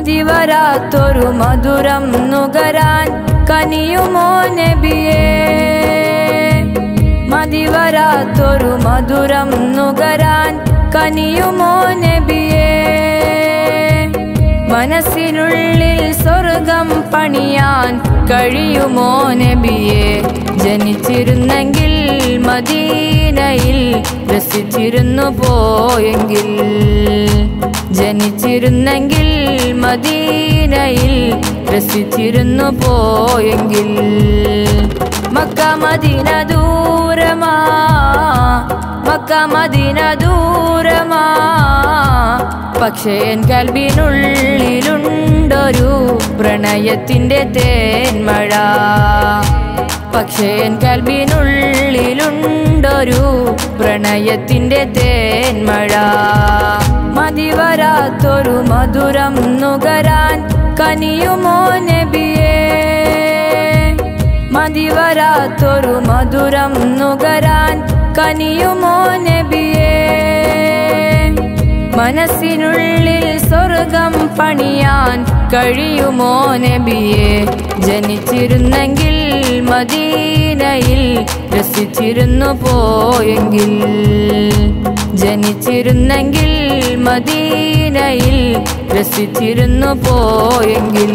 മതിവരാത്തൊരു മധുരം നുകരാൻ കനിയുമോ നബിയേ മതിവരാത്തൊരു മധുരം നുകരാൻ കനിയുമോ നബിയേ മനസ്സിനുള്ളിൽ സ്വർഗം പണിയാൻ കഴിയുമോ നബിയെ ജനിച്ചിരുന്നെങ്കിൽ മദീനയിൽ രസിച്ചിരുന്നു പോയെങ്കിൽ ജനിച്ചിരുന്നെങ്കിൽ മദീനയിൽ രസിച്ചിരുന്നു പോയെങ്കിൽ മക്ക മദീന ദൂരമാ മക്ക മദീന ദൂരമാ പക്ഷേ എൻ കൽബിനുള്ളിലുണ്ടൊരു പ്രണയത്തിന്റെ തേന്മഴ പക്ഷേ എൻ കൽബിനുള്ളിലുണ്ടൊരു പ്രണയത്തിന്റെ തേന്മഴ മതിവരാത്തൊരു മധുരം നുകരാൻ കനിയുമോ നബിയേ മതിവരാത്തൊരു മധുരം നുകരാൻ കനിയുമോ നബിയേ മനസ്സിനുള്ളിൽ സ്വർഗം പണിയാൻ കഴിയുമോ നബിയെ ജനിച്ചിരുന്നെങ്കിൽ മദീനയിൽ രസിച്ചിരുന്നു പോയെങ്കിൽ ജനിച്ചിരുന്നെങ്കിൽ മദീനയിൽ രസിച്ചിരുന്നു പോയെങ്കിൽ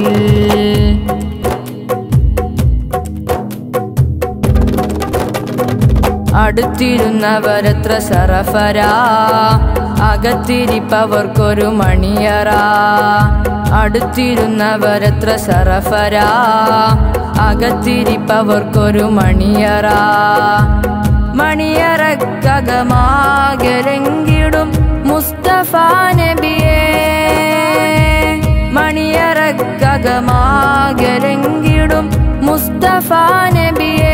അടുത്തിരുന്നവരത്ര സറഫരാ അകത്തിരിപ്പവർക്കൊരു മണിയറ അടുത്തിരുന്നവരത്ര സറഫരാ അകത്തിരിപ്പവർക്കൊരു മണിയറ മണിയറക്കകമാകലെങ്കിടും മുസ്തഫ നബിയേ മണിയറക്കകമാകലെങ്കിടും മുസ്തഫ നബിയേ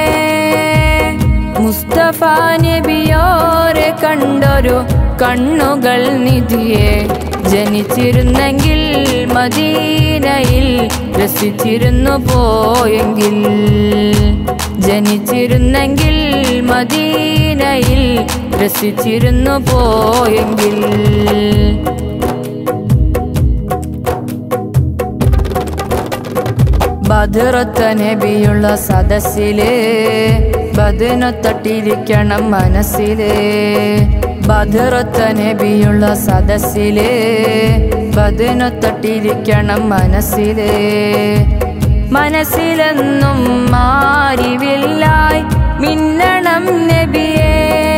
മുസ്തഫ നബിയോരെ കണ്ടൊരു കണ്ണുകൾ നിധിയെ ജനിച്ചിരുന്നെങ്കിൽ മദീനയിൽ രസിച്ചിരുന്നു പോയെങ്കിൽ ജനിച്ചിരുന്നെങ്കിൽ മദീനയിൽ രസിച്ചിരുന്നു പോയെങ്കിൽ ബദറത്ത നബിയുള്ള സദസ്സില് ബദനത്തട്ടിരിക്കണം മനസ്സില് ബദറത്ത നബിയുള്ള സദസ്സില് ബദനത്തട്ടിരിക്കണം മനസ്സില് മനസ്സിലെന്നും മാറിവില്ലായി മിന്നണം നബിയേ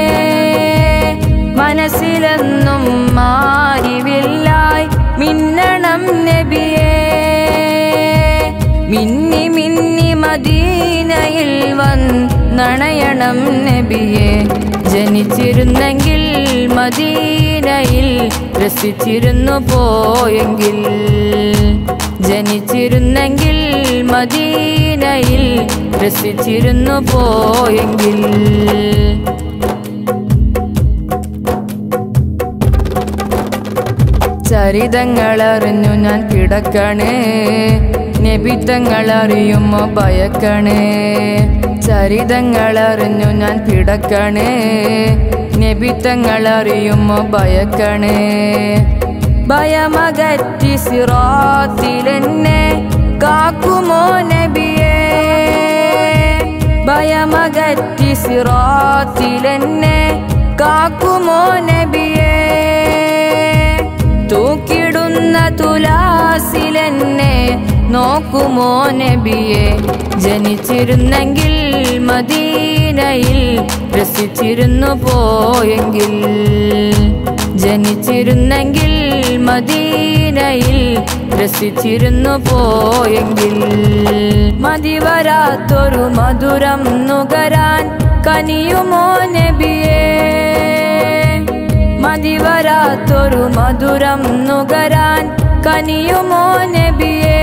മനസ്സിലെന്നും മാറിവില്ലായി മിന്നണം നബിയേ മിന്നി മിന്നി മദീനയിൽ വന്നണയണം നബിയെ ജനിച്ചിരുന്നെങ്കിൽ മദീനയിൽ രസിച്ചിരുന്നു പോയെങ്കിൽ ജനിച്ചിരുന്നെങ്കിൽ മദീനയിൽ രസിച്ചിരുന്നു പോയെങ്കിൽ ചരിതങ്ങളറിഞ്ഞു ഞാൻ കിടക്കണേ നബിത്തങ്ങളറിയുമോ ഭയക്കണേ ചരിതങ്ങളറിഞ്ഞു ഞാൻ കിടക്കണേ നബിത്തങ്ങളറിയുമോ ഭയക്കണേ ഭയമകറ്റി സിറാത്തിലെന്നെ കാക്കുമോ നബിയേ ഭയമകറ്റി സിറാത്തിലെന്നെ കാക്കുമോ നബിയേ തൂക്കിടുന്ന തുലാസിലെന്നെ നോക്കുമോ നബിയെ ജനിച്ചിരുന്നെങ്കിൽ മദീനയിൽ രസിച്ചിരുന്നു പോയെങ്കിൽ ജനിച്ചിരുന്നെങ്കിൽ മദീനയിൽ രസിച്ചിരുന്നു പോയെങ്കിൽ മതിവരാത്തൊരു മധുരം നുകരാൻ കനിയുമോ നബിയേ മതിവരാത്തൊരു മധുരം നുകരാൻ കനിയുമോ നബിയേ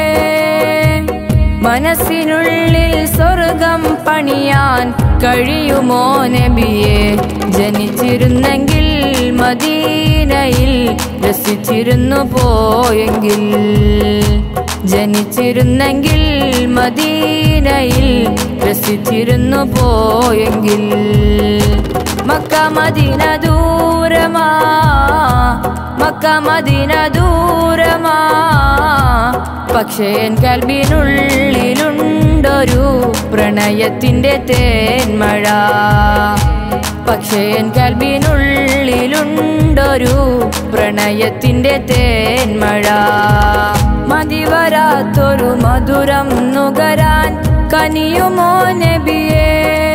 മനസ്സിനുള്ളിൽ സ്വർഗം പണിയാൻ കഴിയുമോ നബിയെ ജനിച്ചിരുന്നെങ്കിൽ മദീനയിൽ രസിച്ചിരുന്നു പോയെങ്കിൽ ജനിച്ചിരുന്നെങ്കിൽ മദീനയിൽ രസിച്ചിരുന്നു പോയെങ്കിൽ മക്ക മദീന ദൂര ദൂരമാ മക്ക മദീന ദൂരമാ പക്ഷേ എൻ കൽബിനുള്ളിലുണ്ടൊരു പ്രണയത്തിന്റെ തേന്മഴ പക്ഷേ എൻ കൽബിനുള്ളിലുണ്ടൊരു പ്രണയത്തിന്റെ തേന്മഴ മതിവരാത്തൊരു മധുരം നുകരാൻ കനിയുമോ നബിയേ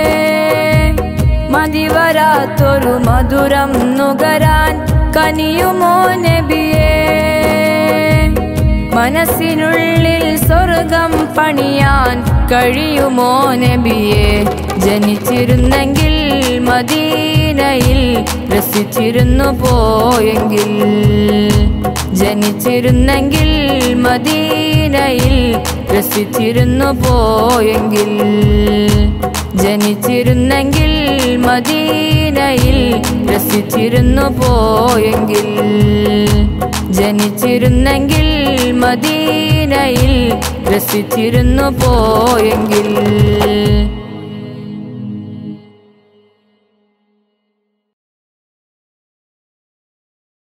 മതിവരാത്തൊരു മധുരം നുകരാൻ കനിയുമോ നബിയേ മനസ്സിനുള്ളിൽ സ്വർഗം പണിയാൻ കഴിയുമോ നബിയെ ജനിച്ചിരുന്നെങ്കിൽ മദീനയിൽ രസിച്ചിരുന്നു പോയെങ്കിൽ ജനിച്ചിരുന്നെങ്കിൽ മദീനയിൽ രസിച്ചിരുന്നു പോയെങ്കിൽ ജനിച്ചിരുന്നെങ്കിൽ മദീനയിൽ രസിച്ചിരുന്നു പോയെങ്കിൽ ജനിച്ചിരുന്നെങ്കിൽ മദീനയിൽ രസിച്ചിരുന്നു പോയെങ്കിൽ